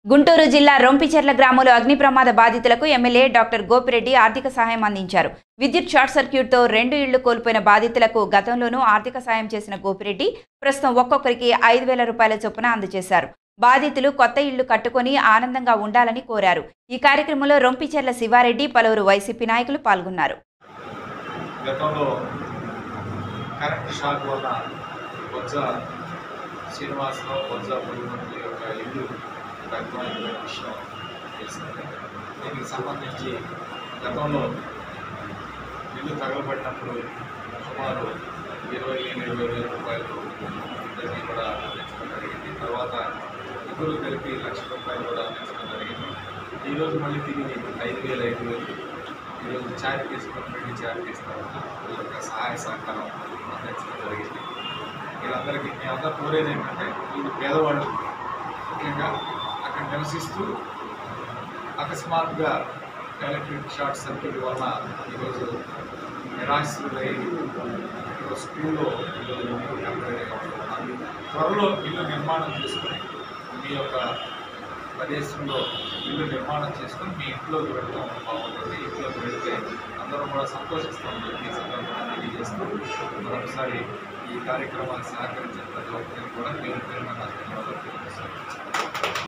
గుంటూరు జిల్లా రొంపిచెర్ల గ్రామంలో అగ్ని ప్రమాద బాధితులకు ఎమ్మెల్యే డాక్టర్ గోపిరెడ్డి ఆర్థిక సహాయం అందించారు విద్యుత్ షార్ట్ సర్క్యూట్తో రెండు ఇళ్లు కోల్పోయిన బాధితులకు గతంలోనూ ఆర్థిక సాయం చేసిన గోపిరెడ్డి ప్రస్తుతం ఒక్కొక్కరికి ఐదు వేల రూపాయల చొప్పున అందజేశారు బాధితులు కొత్త ఇళ్లు కట్టుకొని ఆనందంగా ఉండాలని కోరారు ఈ కార్యక్రమంలో రొంపిచెర్ల శివారెడ్డి పలువురు వైసీపీ నాయకులు పాల్గొన్నారు గతంలో కరెంట్ షాక్ వల్ల బొజ్జ శ్రీనివాసరావు బొజ్జ ముఖ్యమంత్రి యొక్క ఇల్లు దగ్ధమైన విషయం తెలిసింది దీనికి సంబంధించి గతంలో ఇల్లు తగలబడినప్పుడు సుమారు ఇరవై ఇరవై వేల రూపాయలు ఇద్దరిని కూడా అందించడం జరిగింది తర్వాత ఇద్దరు కలిపి లక్ష రూపాయలు కూడా అందించడం జరిగింది ఈరోజు మళ్ళీ తిరిగి ఐదు వేలు ఐదు వేలు ఈరోజు చారిటీస్ కమ్యూనిటీ చారిటీస్ తరఫున వీళ్ళ యొక్క సహాయ సహకారం అందించడం జరిగింది వీళ్ళందరికీ మీ అందరూ కోరేది ఏంటంటే వీళ్ళు పేదవాళ్ళు ముఖ్యంగా అక్కడ నివసిస్తూ అకస్మాత్తుగా ఎలక్ట్రిక్ షార్ట్ సర్క్యూట్ వలన ఈరోజు నిరాశ్రులై ఈరోజు స్కూల్లో ఈరోజు టెంపరీగా ఉంటున్నారు త్వరలో ఇల్లు నిర్మాణం చేసుకుని మీ యొక్క ప్రదేశంలో ఇల్లు నిర్మాణం చేసుకుని మీ ఇంట్లోకి వెళ్ళడం బాగుంటుంది ఇంట్లోకి వెళితే అందరం కూడా సంతోషిస్తామని చెప్పి ఈ సందర్భంగా తెలియజేస్తూ మరొకసారి ఈ కార్యక్రమాన్ని సహకరించిన ప్రతి ఒక్కరికి కూడా పేరు పేరున నా ధన్యవాదాలు తెలియజేస్తాను